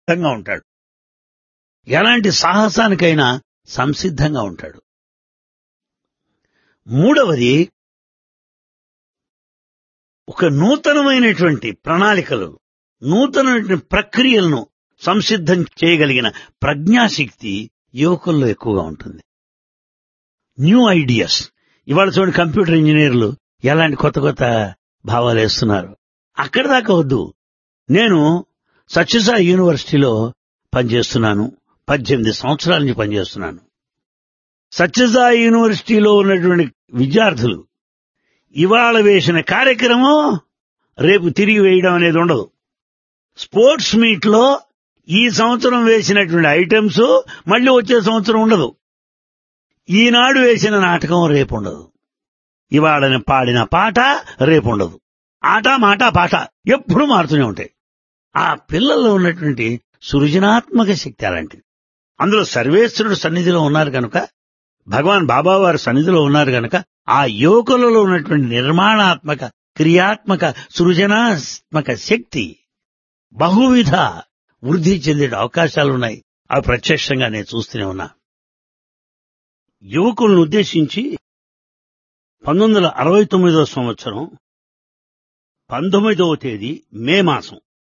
సిద్ధంగా ఉంటాడు ఎలాంటి సాహసానికైనా సంసిద్ధంగా ఉంటాడు మూడవది ఒక నూతనమైనటువంటి ప్రణాళికలు నూతనమైనటువంటి ప్రక్రియలను సంసిద్ధం చేయగలిగిన ప్రజ్ఞాశక్తి యువకుల్లో ఎక్కువగా ఉంటుంది న్యూ ఐడియాస్ ఇవాళ చూడండి కంప్యూటర్ ఇంజనీర్లు ఎలాంటి కొత్త కొత్త భావాలు వేస్తున్నారు అక్కడి దాకా వద్దు నేను సత్యసాయి యూనివర్సిటీలో పనిచేస్తున్నాను పద్దెనిమిది సంవత్సరాల నుంచి పనిచేస్తున్నాను సత్యసాయి యూనివర్సిటీలో ఉన్నటువంటి విద్యార్థులు ఇవాళ వేసిన కార్యక్రమం రేపు తిరిగి వేయడం అనేది ఉండదు స్పోర్ట్స్ మీట్ లో ఈ సంవత్సరం వేసినటువంటి ఐటమ్స్ మళ్ళీ వచ్చే సంవత్సరం ఉండదు ఈనాడు వేసిన నాటకం రేపు ఉండదు ఇవాళ పాడిన పాట రేపు ఉండదు ఆట మాట పాట ఎప్పుడు మారుతూనే ఉంటాయి ఆ పిల్లల్లో ఉన్నటువంటి సృజనాత్మక శక్తి అలాంటిది అందులో సర్వేశ్వరుడు సన్నిధిలో ఉన్నారు కనుక భగవాన్ బాబా వారి సన్నిధిలో ఉన్నారు కనుక ఆ యువకులలో ఉన్నటువంటి నిర్మాణాత్మక క్రియాత్మక సృజనాత్మక శక్తి బహువిధ వృద్ధి చెందే అవకాశాలు ఉన్నాయి అవి ప్రత్యక్షంగా నేను చూస్తూనే ఉన్నా యువకులను ఉద్దేశించి పంతొమ్మిది వందల అరవై తొమ్మిదవ సంవత్సరం పంతొమ్మిదవ తేదీ మే మాసం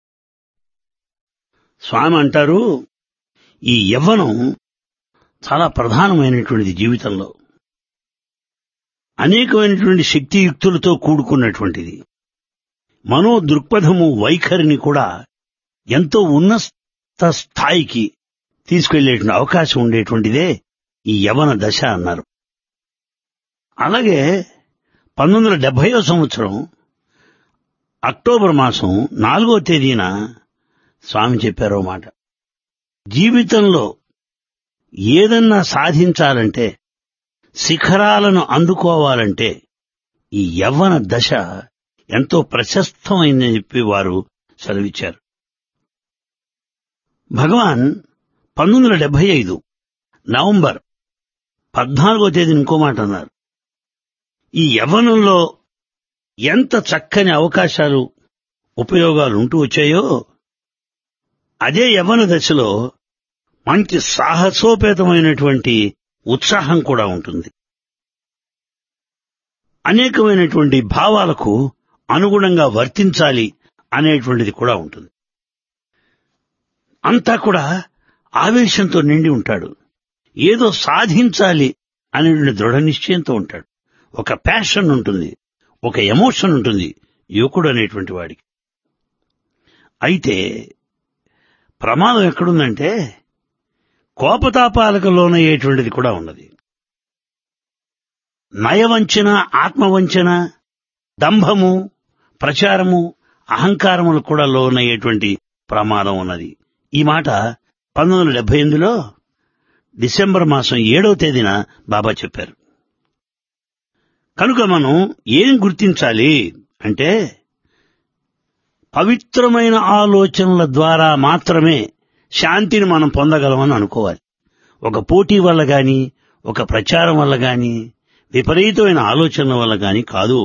స్వామి అంటారు ఈ యవ్వనం చాలా ప్రధానమైనటువంటిది జీవితంలో అనేకమైనటువంటి శక్తియుక్తులతో కూడుకున్నటువంటిది మనో దృక్పథము వైఖరిని కూడా ఎంతో ఉన్నత స్థాయికి తీసుకెళ్లేటువంటి అవకాశం ఉండేటువంటిదే ఈ యవన దశ అన్నారు అలాగే పంతొమ్మిది వందల డెబ్బయో సంవత్సరం అక్టోబర్ మాసం నాలుగో తేదీన స్వామి చెప్పారో మాట జీవితంలో ఏదన్నా సాధించాలంటే శిఖరాలను అందుకోవాలంటే ఈ యవ్వన దశ ఎంతో ప్రశస్తమైందని చెప్పి వారు సెలవిచ్చారు భగవాన్ పంతొమ్మిది వందల డెబ్బై ఐదు నవంబర్ పద్నాలుగో తేదీని ఇంకో మాట అన్నారు ఈ యవ్వనంలో ఎంత చక్కని అవకాశాలు ఉపయోగాలు ఉంటూ వచ్చాయో అదే యవ్వన దశలో మంచి సాహసోపేతమైనటువంటి ఉత్సాహం కూడా ఉంటుంది అనేకమైనటువంటి భావాలకు అనుగుణంగా వర్తించాలి అనేటువంటిది కూడా ఉంటుంది అంతా కూడా ఆవేశంతో నిండి ఉంటాడు ఏదో సాధించాలి అనేటువంటి దృఢ నిశ్చయంతో ఉంటాడు ఒక ప్యాషన్ ఉంటుంది ఒక ఎమోషన్ ఉంటుంది యువకుడు అనేటువంటి వాడికి అయితే ప్రమాదం ఎక్కడుందంటే కోపతాపాలకు లోనయ్యేటువంటిది కూడా ఉన్నది నయవంచన ఆత్మవంచన దంభము ప్రచారము అహంకారములు కూడా లోనయ్యేటువంటి ప్రమాదం ఉన్నది ఈ మాట పంతొమ్మిది వందల డెబ్బై ఎనిమిదిలో డిసెంబర్ మాసం ఏడవ తేదీన బాబా చెప్పారు కనుక మనం ఏం గుర్తించాలి అంటే పవిత్రమైన ఆలోచనల ద్వారా మాత్రమే శాంతిని మనం పొందగలమని అనుకోవాలి ఒక పోటీ వల్ల గాని ఒక ప్రచారం వల్ల గాని విపరీతమైన ఆలోచనల వల్ల గాని కాదు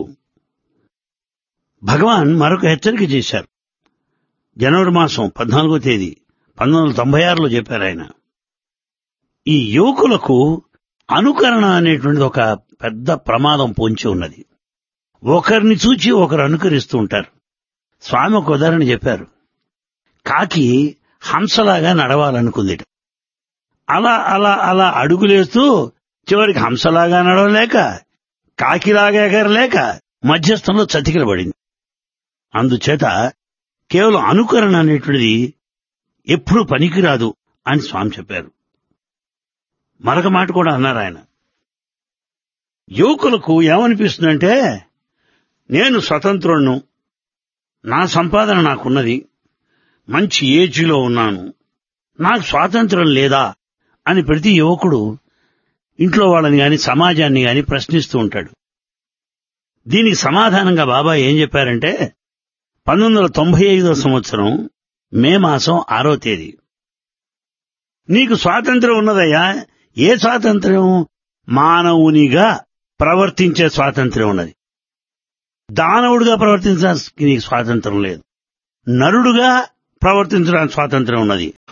భగవాన్ మరొక హెచ్చరిక చేశారు జనవరి మాసం పద్నాలుగో తేదీ పంతొమ్మిది వందల తొంభై ఆరులో చెప్పారు ఆయన ఈ యువకులకు అనుకరణ అనేటువంటిది ఒక పెద్ద ప్రమాదం పొంచి ఉన్నది ఒకరిని చూచి ఒకరు అనుకరిస్తూ ఉంటారు స్వామి ఒక ఉదాహరణ చెప్పారు కాకి హంసలాగా నడవాలనుకుందిట అలా అలా అలా అడుగులేస్తూ చివరికి హంసలాగా నడవలేక కాకిలాగా ఎగరలేక మధ్యస్థంలో చతికిలబడింది అందుచేత కేవలం అనుకరణ అనేటువంటిది ఎప్పుడు పనికిరాదు అని స్వామి చెప్పారు మరొక మాట కూడా అన్నారు ఆయన యువకులకు ఏమనిపిస్తుందంటే నేను స్వతంత్రుణ్ణు నా సంపాదన నాకున్నది మంచి ఏజ్లో ఉన్నాను నాకు స్వాతంత్రం లేదా అని ప్రతి యువకుడు ఇంట్లో వాళ్ళని గాని సమాజాన్ని గాని ప్రశ్నిస్తూ ఉంటాడు దీనికి సమాధానంగా బాబా ఏం చెప్పారంటే పంతొమ్మిది వందల తొంభై ఐదో సంవత్సరం మే మాసం ఆరో తేదీ నీకు స్వాతంత్రం ఉన్నదయ్యా ఏ స్వాతంత్ర్యం మానవునిగా ప్రవర్తించే స్వాతంత్ర్యం ఉన్నది దానవుడిగా ప్రవర్తించడానికి నీకు స్వాతంత్రం లేదు నరుడుగా ప్రవర్తించడానికి స్వాతంత్రం ఉన్నది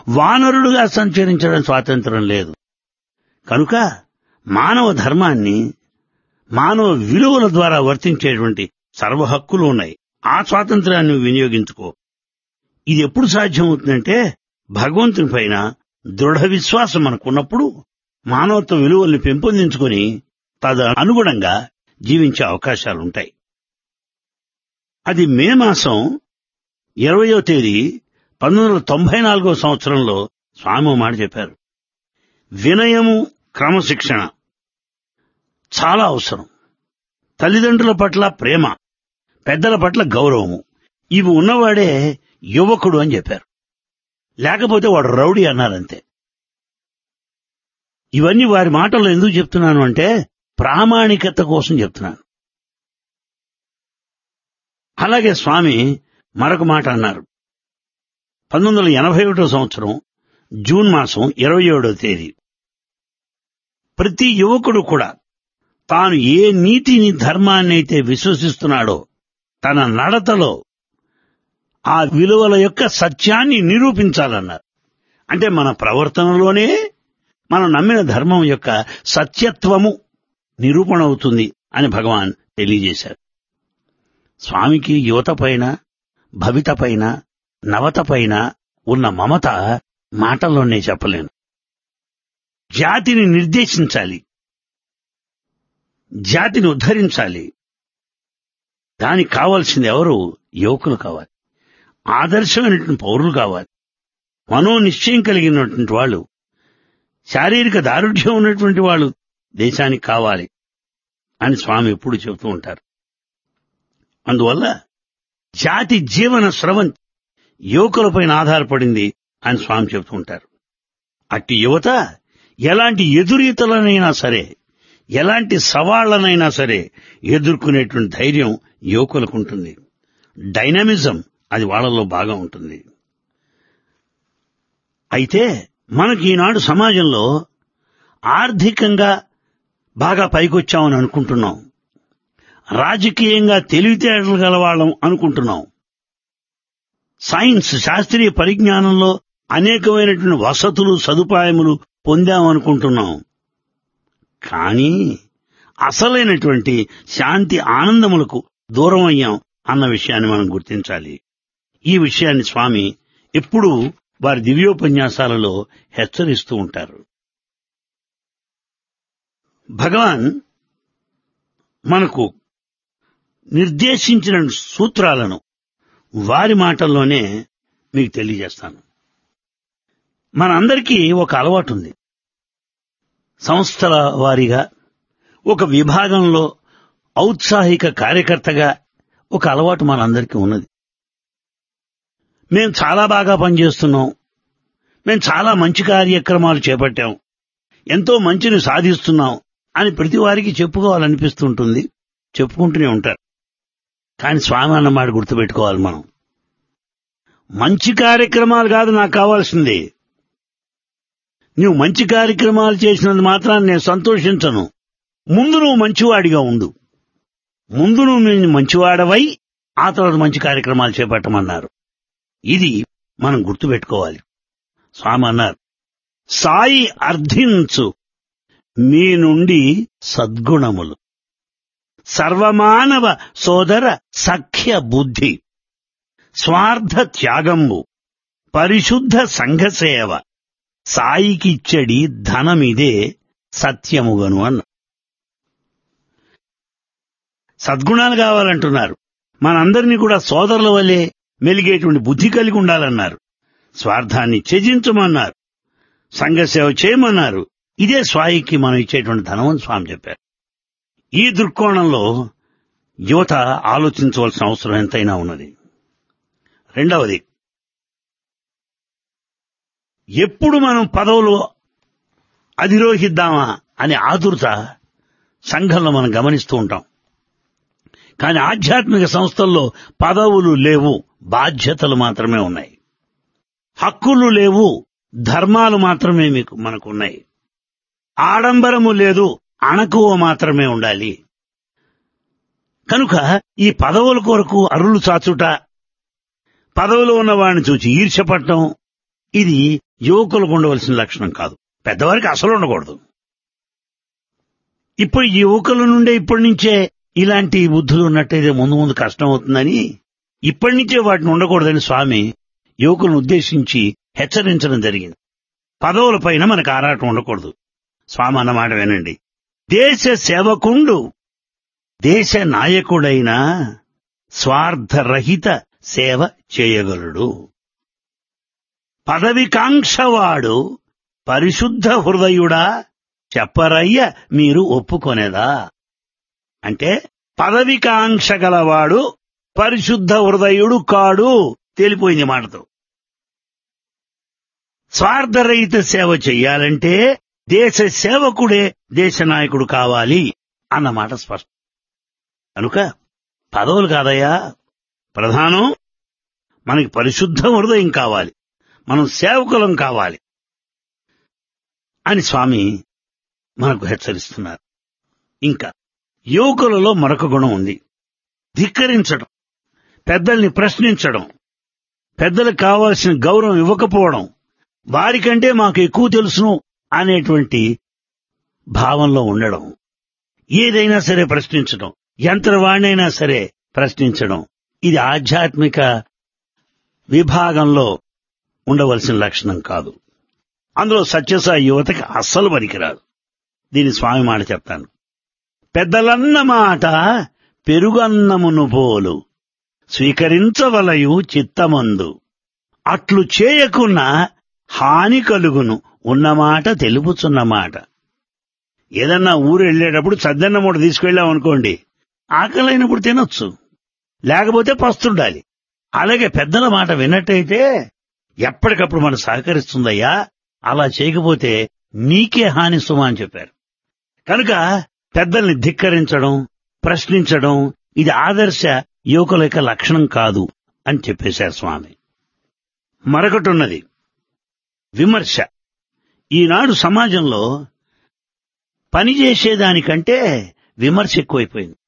వానరుడుగా సంచరించడం స్వాతంత్రం లేదు కనుక మానవ ధర్మాన్ని మానవ విలువల ద్వారా వర్తించేటువంటి సర్వ హక్కులు ఉన్నాయి ఆ స్వాతంత్రాన్ని వినియోగించుకో ఇది ఎప్పుడు సాధ్యమవుతుందంటే భగవంతుని పైన దృఢ విశ్వాసం మనకున్నప్పుడు మానవత్వ విలువల్ని పెంపొందించుకొని తద అనుగుణంగా జీవించే అవకాశాలుంటాయి అది మే మాసం ఇరవయో తేదీ పంతొమ్మిది వందల తొంభై నాలుగో సంవత్సరంలో స్వామి ఓ మాట చెప్పారు వినయము క్రమశిక్షణ చాలా అవసరం తల్లిదండ్రుల పట్ల ప్రేమ పెద్దల పట్ల గౌరవము ఇవి ఉన్నవాడే యువకుడు అని చెప్పారు లేకపోతే వాడు రౌడీ అన్నారంతే ఇవన్నీ వారి మాటల్లో ఎందుకు చెప్తున్నాను అంటే ప్రామాణికత కోసం చెప్తున్నాను అలాగే స్వామి మరొక మాట అన్నారు పంతొమ్మిది వందల ఎనభై ఒకటో సంవత్సరం జూన్ మాసం ఇరవై ఏడో తేదీ ప్రతి యువకుడు కూడా తాను ఏ నీతిని ధర్మాన్ని అయితే విశ్వసిస్తున్నాడో తన నడతలో ఆ విలువల యొక్క సత్యాన్ని నిరూపించాలన్నారు అంటే మన ప్రవర్తనలోనే మనం నమ్మిన ధర్మం యొక్క సత్యత్వము నిరూపణ అవుతుంది అని భగవాన్ తెలియజేశారు స్వామికి యువత పైన భవిత పైన నవత పైన ఉన్న మమత మాటల్లోనే చెప్పలేను జాతిని నిర్దేశించాలి జాతిని ఉద్ధరించాలి దానికి కావాల్సింది ఎవరు యువకులు కావాలి ఆదర్శమైనటువంటి పౌరులు కావాలి మనో నిశ్చయం కలిగినటువంటి వాళ్ళు శారీరక దారుఢ్యం ఉన్నటువంటి వాళ్ళు దేశానికి కావాలి అని స్వామి ఎప్పుడు చెబుతూ ఉంటారు అందువల్ల జాతి జీవన స్రవం యువకులపైన ఆధారపడింది అని స్వామి చెబుతూ ఉంటారు అట్టి యువత ఎలాంటి ఎదురీతలనైనా సరే ఎలాంటి సవాళ్లనైనా సరే ఎదుర్కొనేటువంటి ధైర్యం యువకులకు ఉంటుంది డైనమిజం అది వాళ్ళలో బాగా ఉంటుంది అయితే మనకి ఈనాడు సమాజంలో ఆర్థికంగా బాగా పైకొచ్చామని అనుకుంటున్నాం రాజకీయంగా తెలివితేటలు గలవాళ్ళం అనుకుంటున్నాం సైన్స్ శాస్త్రీయ పరిజ్ఞానంలో అనేకమైనటువంటి వసతులు సదుపాయములు పొందామనుకుంటున్నాం కానీ అసలైనటువంటి శాంతి ఆనందములకు దూరం అయ్యాం అన్న విషయాన్ని మనం గుర్తించాలి ఈ విషయాన్ని స్వామి ఎప్పుడూ వారి దివ్యోపన్యాసాలలో హెచ్చరిస్తూ ఉంటారు భగవాన్ మనకు నిర్దేశించిన సూత్రాలను వారి మాటల్లోనే మీకు తెలియజేస్తాను మనందరికీ ఒక అలవాటు ఉంది సంస్థల వారీగా ఒక విభాగంలో ఔత్సాహిక కార్యకర్తగా ఒక అలవాటు మనందరికీ ఉన్నది మేం చాలా బాగా పనిచేస్తున్నాం మేం చాలా మంచి కార్యక్రమాలు చేపట్టాం ఎంతో మంచిని సాధిస్తున్నాం అని ప్రతి వారికి చెప్పుకోవాలనిపిస్తుంటుంది చెప్పుకుంటూనే ఉంటారు కానీ స్వామి అన్నమాట గుర్తుపెట్టుకోవాలి మనం మంచి కార్యక్రమాలు కాదు నాకు కావాల్సింది నువ్వు మంచి కార్యక్రమాలు చేసినందు మాత్రాన్ని నేను సంతోషించను ముందు నువ్వు మంచివాడిగా ఉండు ముందు నువ్వు నేను మంచివాడవై ఆ తర్వాత మంచి కార్యక్రమాలు చేపట్టమన్నారు ఇది మనం గుర్తుపెట్టుకోవాలి స్వామి అన్నారు సాయి అర్థించు మీ నుండి సద్గుణములు సర్వమానవ సోదర సఖ్య బుద్ధి స్వార్థ త్యాగంబు పరిశుద్ధ సంఘసేవ సాయికిచ్చడి ధనమిదే సత్యముగను అన్న సద్గుణాలు కావాలంటున్నారు మనందరినీ కూడా సోదరుల వల్లే మెలిగేటువంటి బుద్ధి కలిగి ఉండాలన్నారు స్వార్థాన్ని త్యజించమన్నారు సంఘసేవ చేయమన్నారు ఇదే స్వాయికి మనం ఇచ్చేటువంటి ధనం అని స్వామి చెప్పారు ఈ దృక్కోణంలో యువత ఆలోచించవలసిన అవసరం ఎంతైనా ఉన్నది రెండవది ఎప్పుడు మనం పదవులు అధిరోహిద్దామా అనే ఆదుర్త సంఘంలో మనం గమనిస్తూ ఉంటాం కానీ ఆధ్యాత్మిక సంస్థల్లో పదవులు లేవు బాధ్యతలు మాత్రమే ఉన్నాయి హక్కులు లేవు ధర్మాలు మాత్రమే మీకు మనకున్నాయి ఆడంబరము లేదు అణకువ మాత్రమే ఉండాలి కనుక ఈ పదవుల కొరకు అరులు చాచుట పదవులు ఉన్నవాడిని చూచి ఈర్ష్యపడటం ఇది యువకులకు ఉండవలసిన లక్షణం కాదు పెద్దవారికి అసలు ఉండకూడదు ఇప్పుడు ఈ యువకుల నుండే ఇప్పటి నుంచే ఇలాంటి బుద్ధులు ఉన్నట్టయితే ముందు ముందు కష్టం అవుతుందని ఇప్పటి నుంచే వాటిని ఉండకూడదని స్వామి యువకులను ఉద్దేశించి హెచ్చరించడం జరిగింది పదవుల పైన మనకు ఆరాటం ఉండకూడదు స్వామి అన్నమాట వినండి దేశ సేవకుండు దేశ నాయకుడైన స్వార్థరహిత సేవ చేయగలడు పదవికాంక్షవాడు పరిశుద్ధ హృదయుడా చెప్పరయ్య మీరు ఒప్పుకొనేదా అంటే పదవికాంక్ష గలవాడు పరిశుద్ధ హృదయుడు కాడు తేలిపోయింది మాటతో స్వార్థరహిత సేవ చెయ్యాలంటే దేశ సేవకుడే దేశ నాయకుడు కావాలి అన్నమాట స్పష్టం కనుక పదవులు కాదయ్యా ప్రధానం మనకి పరిశుద్ధ హృదయం కావాలి మనం సేవకులం కావాలి అని స్వామి మనకు హెచ్చరిస్తున్నారు ఇంకా యువకులలో మరొక గుణం ఉంది ధిక్కరించడం పెద్దల్ని ప్రశ్నించడం పెద్దలకు కావాల్సిన గౌరవం ఇవ్వకపోవడం వారికంటే మాకు ఎక్కువ తెలుసును అనేటువంటి భావంలో ఉండడం ఏదైనా సరే ప్రశ్నించడం యంత్రవాణైనా సరే ప్రశ్నించడం ఇది ఆధ్యాత్మిక విభాగంలో ఉండవలసిన లక్షణం కాదు అందులో సత్యసాయి యువతకి అస్సలు పనికిరాదు దీని స్వామి మాట చెప్తాను పెద్దలన్న మాట పెరుగన్నమును పోలు స్వీకరించవలయు చిత్తమందు అట్లు చేయకున్న హాని కలుగును ఉన్నమాట తెలుపుచున్నమాట ఏదన్నా ఊరు వెళ్ళేటప్పుడు సద్దన్న మూట తీసుకెళ్ళాం అనుకోండి ఆకలైనప్పుడు తినొచ్చు లేకపోతే పస్తుండాలి అలాగే పెద్దల మాట విన్నట్టయితే ఎప్పటికప్పుడు మనం సహకరిస్తుందయ్యా అలా చేయకపోతే నీకే హాని సుమా అని చెప్పారు కనుక పెద్దల్ని ధిక్కరించడం ప్రశ్నించడం ఇది ఆదర్శ యువకుల యొక్క లక్షణం కాదు అని చెప్పేశారు స్వామి మరొకటి ఉన్నది విమర్శ ఈనాడు సమాజంలో పనిచేసేదానికంటే విమర్శ ఎక్కువైపోయింది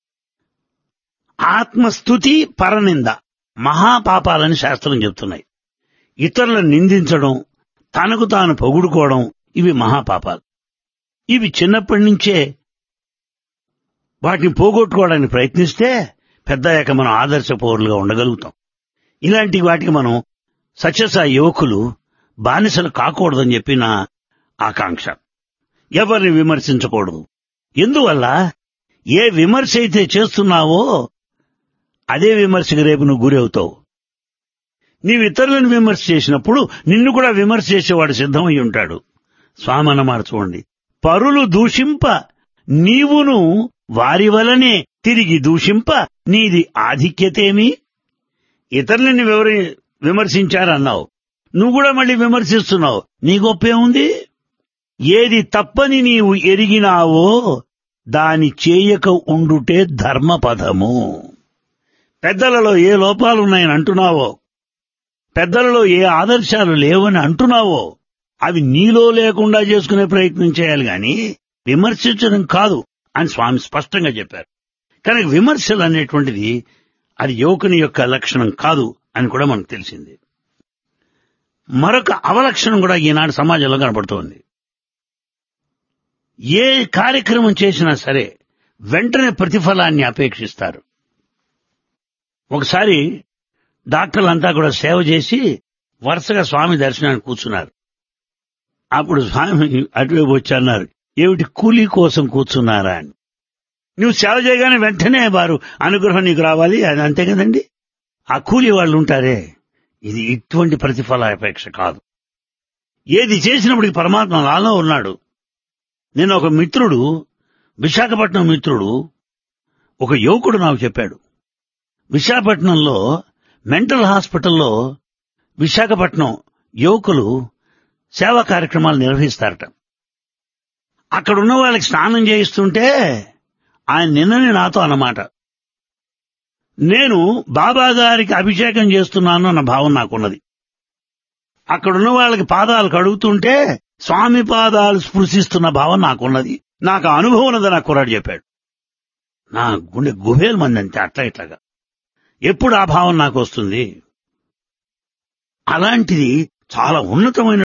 ఆత్మస్థుతి పరనింద మహాపాపాలని శాస్త్రం చెప్తున్నాయి ఇతరులను నిందించడం తనకు తాను పొగుడుకోవడం ఇవి మహాపాపాలు ఇవి చిన్నప్పటి నుంచే వాటిని పోగొట్టుకోవడానికి ప్రయత్నిస్తే పెద్దయ్యాక మనం ఆదర్శ పౌరులుగా ఉండగలుగుతాం ఇలాంటి వాటికి మనం సత్యసాయి యువకులు బానిసలు కాకూడదని చెప్పి నా ఆకాంక్ష ఎవరిని విమర్శించకూడదు ఎందువల్ల ఏ విమర్శ అయితే చేస్తున్నావో అదే విమర్శకు రేపు నువ్వు గురి అవుతావు నీవు ఇతరులను విమర్శ చేసినప్పుడు నిన్ను కూడా విమర్శ చేసేవాడు సిద్ధమై ఉంటాడు స్వామి అన్నమాట చూడండి పరులు దూషింప నీవును వారి వలనే తిరిగి దూషింప నీది ఆధిక్యతేమి ఇతరులని వివరి విమర్శించారన్నావు నువ్వు కూడా మళ్ళీ విమర్శిస్తున్నావు నీ గొప్పేముంది ఏది తప్పని నీవు ఎరిగినావో దాని చేయక ఉండుటే ధర్మపదము పెద్దలలో ఏ లోపాలున్నాయని అంటున్నావో పెద్దలలో ఏ ఆదర్శాలు లేవని అంటున్నావో అవి నీలో లేకుండా చేసుకునే ప్రయత్నం చేయాలి గాని విమర్శించడం కాదు అని స్వామి స్పష్టంగా చెప్పారు కనుక విమర్శలు అనేటువంటిది అది యువకుని యొక్క లక్షణం కాదు అని కూడా మనకు తెలిసింది మరొక అవలక్షణం కూడా ఈనాడు సమాజంలో కనబడుతోంది ఏ కార్యక్రమం చేసినా సరే వెంటనే ప్రతిఫలాన్ని అపేక్షిస్తారు ఒకసారి డాక్టర్లంతా కూడా సేవ చేసి వరుసగా స్వామి దర్శనానికి కూర్చున్నారు అప్పుడు స్వామి అటువైపు వచ్చి అన్నారు ఏమిటి కూలీ కోసం కూర్చున్నారా అని నువ్వు సేవ చేయగానే వెంటనే వారు అనుగ్రహం నీకు రావాలి అది అంతే కదండి ఆ కూలీ వాళ్ళు ఉంటారే ఇది ఇటువంటి ప్రతిఫల అపేక్ష కాదు ఏది చేసినప్పటికి పరమాత్మ నాలో ఉన్నాడు నేను ఒక మిత్రుడు విశాఖపట్నం మిత్రుడు ఒక యువకుడు నాకు చెప్పాడు విశాఖపట్నంలో మెంటల్ హాస్పిటల్లో విశాఖపట్నం యువకులు సేవా కార్యక్రమాలు నిర్వహిస్తారట అక్కడ ఉన్న వాళ్ళకి స్నానం చేయిస్తుంటే ఆయన నిన్ననే నాతో అన్నమాట నేను బాబా గారికి అభిషేకం చేస్తున్నాను అన్న భావం నాకున్నది అక్కడున్న వాళ్ళకి పాదాలు కడుగుతుంటే స్వామి పాదాలు స్పృశిస్తున్న భావం నాకున్నది నాకు ఆ అనుభవం ఉన్నది నా కుర్రాడు చెప్పాడు నా గుండె గుబేలు మంది అంతే అట్లా ఇట్లాగా ఎప్పుడు ఆ భావం నాకు వస్తుంది అలాంటిది చాలా ఉన్నతమైన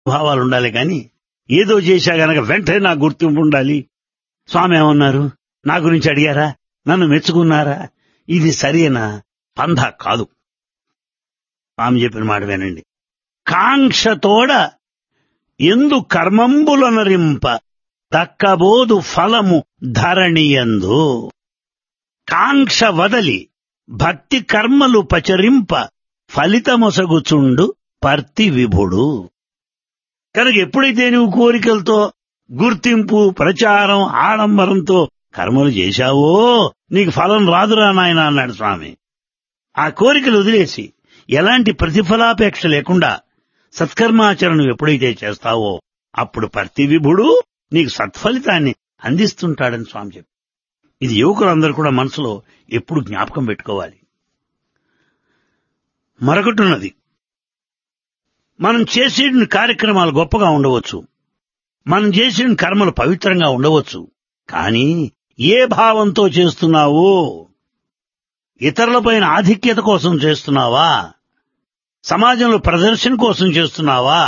భావాలు ఉండాలి కానీ ఏదో చేశా గనక వెంటనే నా గుర్తింపు ఉండాలి స్వామి ఏమన్నారు నా గురించి అడిగారా నన్ను మెచ్చుకున్నారా ఇది సరైన పంధ కాదు స్వామి చెప్పిన మాట వినండి కాంక్షతోడ ఎందు కర్మంబులనరింప దక్కబోదు ఫలము ధరణియందు కాంక్ష వదలి భక్తి కర్మలు పచరింప ఫలితమొసగుచుండు పర్తి విభుడు కనుక ఎప్పుడైతే నువ్వు కోరికలతో గుర్తింపు ప్రచారం ఆడంబరంతో కర్మలు చేశావో నీకు ఫలం రాదురా నాయన అన్నాడు స్వామి ఆ కోరికలు వదిలేసి ఎలాంటి ప్రతిఫలాపేక్ష లేకుండా సత్కర్మాచరణ ఎప్పుడైతే చేస్తావో అప్పుడు పర్తి విభుడు నీకు సత్ఫలితాన్ని అందిస్తుంటాడని స్వామి చెప్పి ఇది యువకులందరూ కూడా మనసులో ఎప్పుడు జ్ఞాపకం పెట్టుకోవాలి మరొకటి ఉన్నది మనం చేసే కార్యక్రమాలు గొప్పగా ఉండవచ్చు మనం చేసిన కర్మలు పవిత్రంగా ఉండవచ్చు కానీ ఏ భావంతో చేస్తున్నావో ఇతరులపైన ఆధిక్యత కోసం చేస్తున్నావా సమాజంలో ప్రదర్శన కోసం చేస్తున్నావా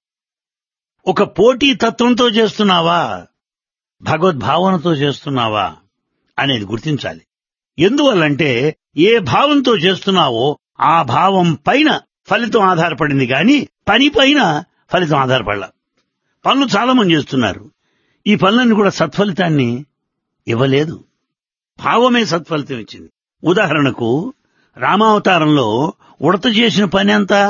ఒక పోటీ తత్వంతో చేస్తున్నావా భగవద్భావనతో చేస్తున్నావా అనేది గుర్తించాలి ఎందువల్లంటే ఏ భావంతో చేస్తున్నావో ఆ భావం పైన ఫలితం ఆధారపడింది గాని పని పైన ఫలితం ఆధారపడలా పనులు చాలా మంది చేస్తున్నారు ఈ పనులన్నీ కూడా సత్ఫలితాన్ని ఇవ్వలేదు భావమే సత్ఫలితం ఇచ్చింది ఉదాహరణకు రామావతారంలో ఉడత చేసిన పని అంతా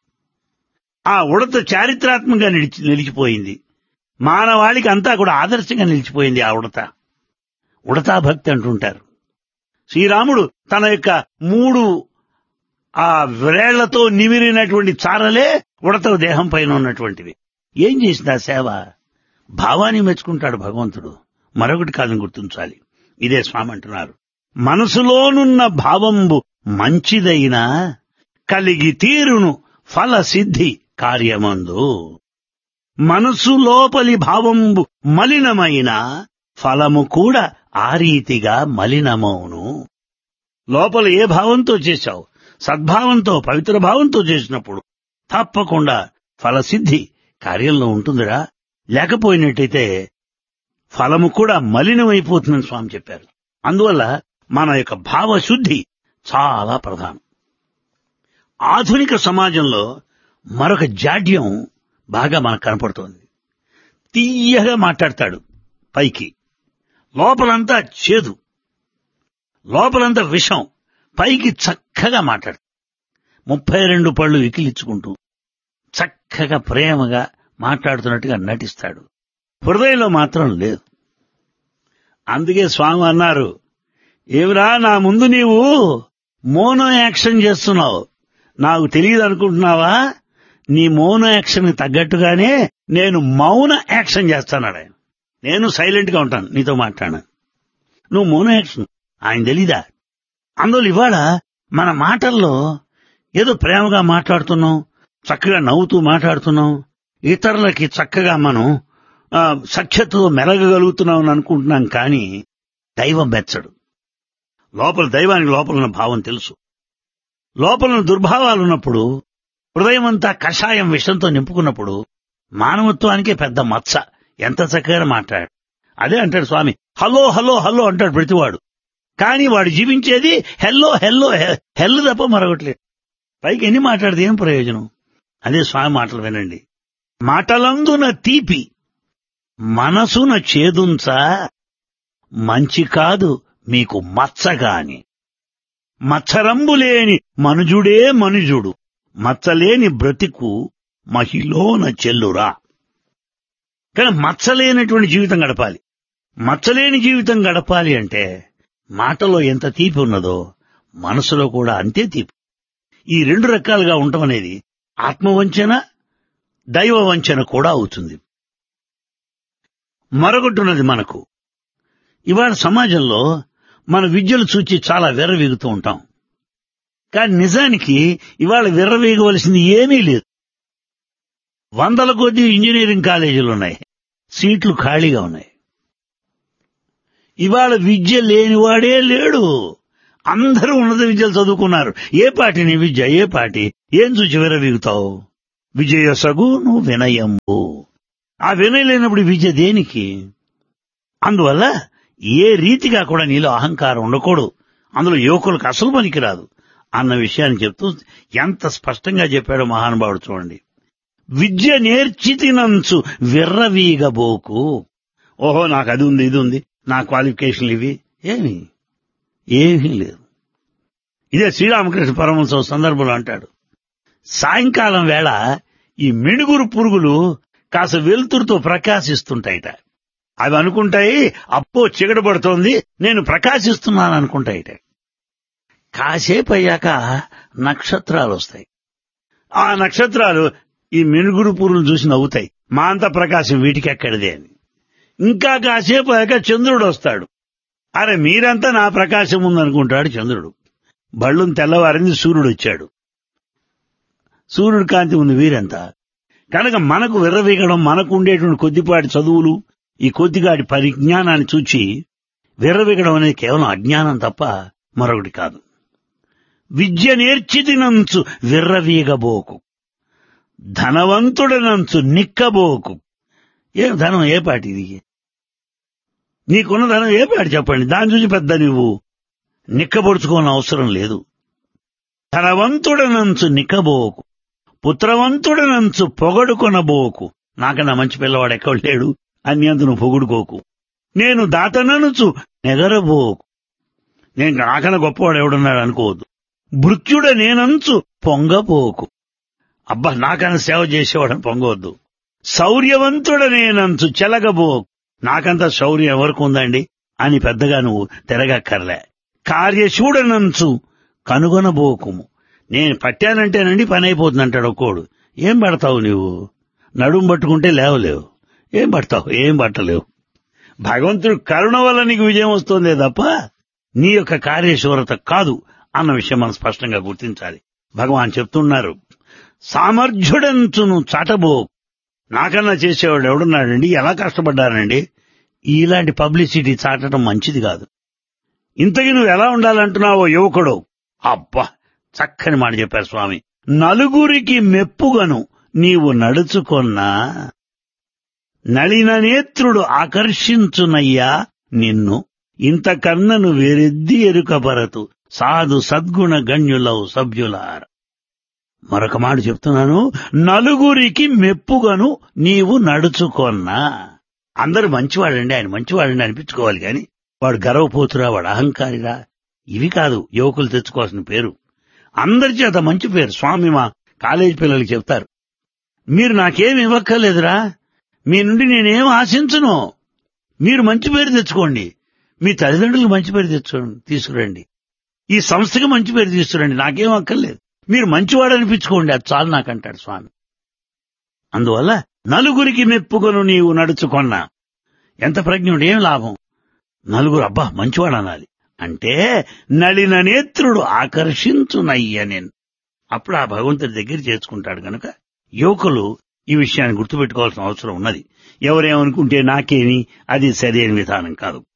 ఆ ఉడత చారిత్రాత్మకంగా నిలిచి నిలిచిపోయింది మానవాళికి అంతా కూడా ఆదర్శంగా నిలిచిపోయింది ఆ ఉడత ఉడతా భక్తి అంటుంటారు శ్రీరాముడు తన యొక్క మూడు ఆ వ్రేళ్లతో నిమిరినటువంటి చారలే ఉడత దేహం పైన ఉన్నటువంటివి ఏం చేసింది ఆ సేవ భావాన్ని మెచ్చుకుంటాడు భగవంతుడు మరొకటి కాదని గుర్తించాలి ఇదే స్వామి అంటున్నారు మనసులోనున్న భావంబు మంచిదైనా కలిగి తీరును ఫల సిద్ధి కార్యమందు మనసు లోపలి భావంబు మలినమైన ఫలము కూడా ఆ రీతిగా మలినమవును లోపల ఏ భావంతో చేశావు సద్భావంతో పవిత్ర భావంతో చేసినప్పుడు తప్పకుండా ఫలసిద్ధి కార్యంలో ఉంటుందిరా లేకపోయినట్టయితే ఫలము కూడా మలినమైపోతుందని స్వామి చెప్పారు అందువల్ల మన యొక్క భావశుద్ధి చాలా ప్రధానం ఆధునిక సమాజంలో మరొక జాడ్యం బాగా మనకు కనపడుతోంది తీయగా మాట్లాడతాడు పైకి లోపలంతా చేదు లోపలంతా విషం పైకి చక్కగా మాట్లాడతాడు ముప్పై రెండు పళ్ళు వికిలించుకుంటూ చక్కగా ప్రేమగా మాట్లాడుతున్నట్టుగా నటిస్తాడు హృదయంలో మాత్రం లేదు అందుకే స్వామి అన్నారు ఏమిరా నా ముందు నీవు మోనో యాక్షన్ చేస్తున్నావు నాకు తెలియదు అనుకుంటున్నావా నీ మౌన యాక్షన్ తగ్గట్టుగానే నేను మౌన యాక్షన్ చేస్తానాడు ఆయన నేను సైలెంట్ గా ఉంటాను నీతో మాట్లాడాను నువ్వు మౌన యాక్షన్ ఆయన తెలీదా అందువల్ల ఇవాళ మన మాటల్లో ఏదో ప్రేమగా మాట్లాడుతున్నాం చక్కగా నవ్వుతూ మాట్లాడుతున్నాం ఇతరులకి చక్కగా మనం ఆ, సఖ్యతతో మెలగగలుగుతున్నాం అని అనుకుంటున్నాం కానీ దైవం మెచ్చడు లోపల దైవానికి లోపల ఉన్న భావం తెలుసు లోపల ఉన్న దుర్భావాలు ఉన్నప్పుడు హృదయం అంతా కషాయం విషంతో నింపుకున్నప్పుడు మానవత్వానికే పెద్ద మచ్చ ఎంత చక్కగా మాట్లాడు అదే అంటాడు స్వామి హలో హలో హలో అంటాడు ప్రతివాడు కానీ వాడు జీవించేది హెల్లో హెల్లో హె- హెల్ తప్ప మరొకట్లేదు పైకి ఎన్ని మాట్లాడితే ఏం ప్రయోజనం అదే స్వామి మాటలు వినండి మాటలందున తీపి మనసున చేదుంచ మంచి కాదు మీకు మచ్చగాని మచ్చరంబు లేని మనుజుడే మనుజుడు మచ్చలేని బ్రతికు మహిలోన చెల్లురా కానీ మచ్చలేనటువంటి జీవితం గడపాలి మచ్చలేని జీవితం గడపాలి అంటే మాటలో ఎంత తీపి ఉన్నదో మనసులో కూడా అంతే తీపి ఈ రెండు రకాలుగా ఉండటం అనేది ఆత్మవంచన దైవ వంచన కూడా అవుతుంది మరొకటి ఉన్నది మనకు ఇవాళ సమాజంలో మన విద్యలు చూచి చాలా విర్రవీగుతూ ఉంటాం కానీ నిజానికి ఇవాళ విర్రవీగవలసింది ఏమీ లేదు వందల కొద్ది ఇంజనీరింగ్ కాలేజీలు ఉన్నాయి సీట్లు ఖాళీగా ఉన్నాయి ఇవాళ విద్య లేనివాడే లేడు అందరూ ఉన్నత విద్యలు చదువుకున్నారు ఏ పాటి నీ విద్య ఏ పాటి ఏం చూసి విరవీగుతావు విజయసగును వినయంబు ఆ వినయం లేనప్పుడు విద్య దేనికి అందువల్ల ఏ రీతిగా కూడా నీలో అహంకారం ఉండకూడదు అందులో యువకులకు అసలు పనికిరాదు అన్న విషయాన్ని చెప్తూ ఎంత స్పష్టంగా చెప్పాడో మహానుభావుడు చూడండి విద్య నేర్చితినంచు విర్రవీగబోకు ఓహో నాకు అది ఉంది ఇది ఉంది నా క్వాలిఫికేషన్లు ఇవి ఏమి ఏమీ లేదు ఇదే శ్రీరామకృష్ణ పరమహంస సందర్భంలో అంటాడు సాయంకాలం వేళ ఈ మిణుగురు పురుగులు కాస్త వెలుతురుతో ప్రకాశిస్తుంటాయిట అవి అనుకుంటాయి అప్పో చిగడబడుతోంది నేను ప్రకాశిస్తున్నాను అనుకుంటాయిట కాసేపు అయ్యాక నక్షత్రాలు వస్తాయి ఆ నక్షత్రాలు ఈ మినుగురు పురుగులు చూసి నవ్వుతాయి మా అంత ప్రకాశం వీటికి ఎక్కడిదే అని ఇంకా కాసేపు అయ్యాక చంద్రుడు వస్తాడు అరే మీరంతా నా ప్రకాశం ఉందనుకుంటాడు చంద్రుడు బళ్ళును తెల్లవారింది సూర్యుడు వచ్చాడు సూర్యుడు కాంతి ఉంది వీరంతా కనుక మనకు విర్రవీగడం మనకు ఉండేటువంటి కొద్దిపాటి చదువులు ఈ కొద్దిగాటి పరిజ్ఞానాన్ని చూచి విర్రవీగడం అనేది కేవలం అజ్ఞానం తప్ప మరొకటి కాదు విద్య నేర్చిదినంచు విర్రవీగబోకు ధనవంతుడనంచు నిక్కబోకు ఏం ధనం ఏ పాటి ఇది నీకున్న ధనం ఏ పాటి చెప్పండి దాన్ని చూసి పెద్ద నువ్వు నిక్కబొడుచుకోని అవసరం లేదు ధనవంతుడనంచు నిక్కబోకు పుత్రవంతుడనంచు పొగడుకొనబోకు నాకన్నా మంచి పిల్లవాడు ఎక్కడ లేడు అని అంత నువ్వు పొగుడుకోకు నేను దాతననుచు నెగరబోకు నేను నాకన్నా గొప్పవాడు ఎవడున్నాడు అనుకోవద్దు భృత్యుడ నేనంచు పొంగపోకు అబ్బా నాకన్నా సేవ చేసేవాడని పొంగవద్దు శౌర్యవంతుడ నేనంచు చెలగబోకు నాకంత శౌర్యం ఎవరికి ఉందండి అని పెద్దగా నువ్వు తిరగక్కర్లే కార్యశూడనంచు కనుగొనబోకుము నేను పట్టానంటేనండి పని అయిపోతుంది అంటాడు ఒక్కోడు ఏం పడతావు నువ్వు నడుము పట్టుకుంటే లేవలేవు ఏం పడతావు ఏం పట్టలేవు భగవంతుడు కరుణ వల్ల నీకు విజయం వస్తుందే తప్ప నీ యొక్క కార్యశూరత కాదు అన్న విషయం మనం స్పష్టంగా గుర్తించాలి భగవాన్ చెప్తున్నారు సామర్థ్యుడంచును చాటబో నాకన్నా చేసేవాడు ఎవడున్నాడండి ఎలా కష్టపడ్డారండి ఇలాంటి పబ్లిసిటీ చాటడం మంచిది కాదు ఇంతకీ నువ్వు ఎలా ఉండాలంటున్నావో యువకుడు అబ్బా చక్కని మాట చెప్పారు స్వామి నలుగురికి మెప్పుగను నీవు నడుచుకొన్నా నళిన నేత్రుడు ఆకర్షించునయ్యా నిన్ను ఇంతకన్నను వేరెద్ది ఎరుకపరతు సాధు సద్గుణ గణ్యులవు సభ్యులార మరొక మాట చెప్తున్నాను నలుగురికి మెప్పుగను నీవు నడుచుకొన్నా అందరూ మంచివాడండి ఆయన మంచివాడండి అనిపించుకోవాలి కాని వాడు గర్వపోతురా వాడు అహంకారిరా ఇవి కాదు యువకులు తెచ్చుకోవాల్సిన పేరు అందరి చేత మంచి పేరు స్వామి మా కాలేజీ పిల్లలకి చెప్తారు మీరు నాకేం ఇవ్వక్కర్లేదురా మీ నుండి నేనేం ఆశించను మీరు మంచి పేరు తెచ్చుకోండి మీ తల్లిదండ్రులకు మంచి పేరు తెచ్చుకోండి తీసుకురండి ఈ సంస్థకి మంచి పేరు తీసుకురండి నాకేం అక్కర్లేదు మీరు మంచివాడు అనిపించుకోండి అది చాలు నాకంటాడు స్వామి అందువల్ల నలుగురికి మెప్పుకొను నీవు నడుచుకొన్నా ఎంత ప్రజ్ఞుడు ఏం లాభం నలుగురు అబ్బా మంచివాడు అనాలి అంటే నళిన నేత్రుడు ఆకర్షించునయ్య నేను అప్పుడు ఆ భగవంతుడి దగ్గర చేర్చుకుంటాడు గనుక యువకులు ఈ విషయాన్ని గుర్తుపెట్టుకోవాల్సిన అవసరం ఉన్నది ఎవరేమనుకుంటే నాకేమి అది సరైన విధానం కాదు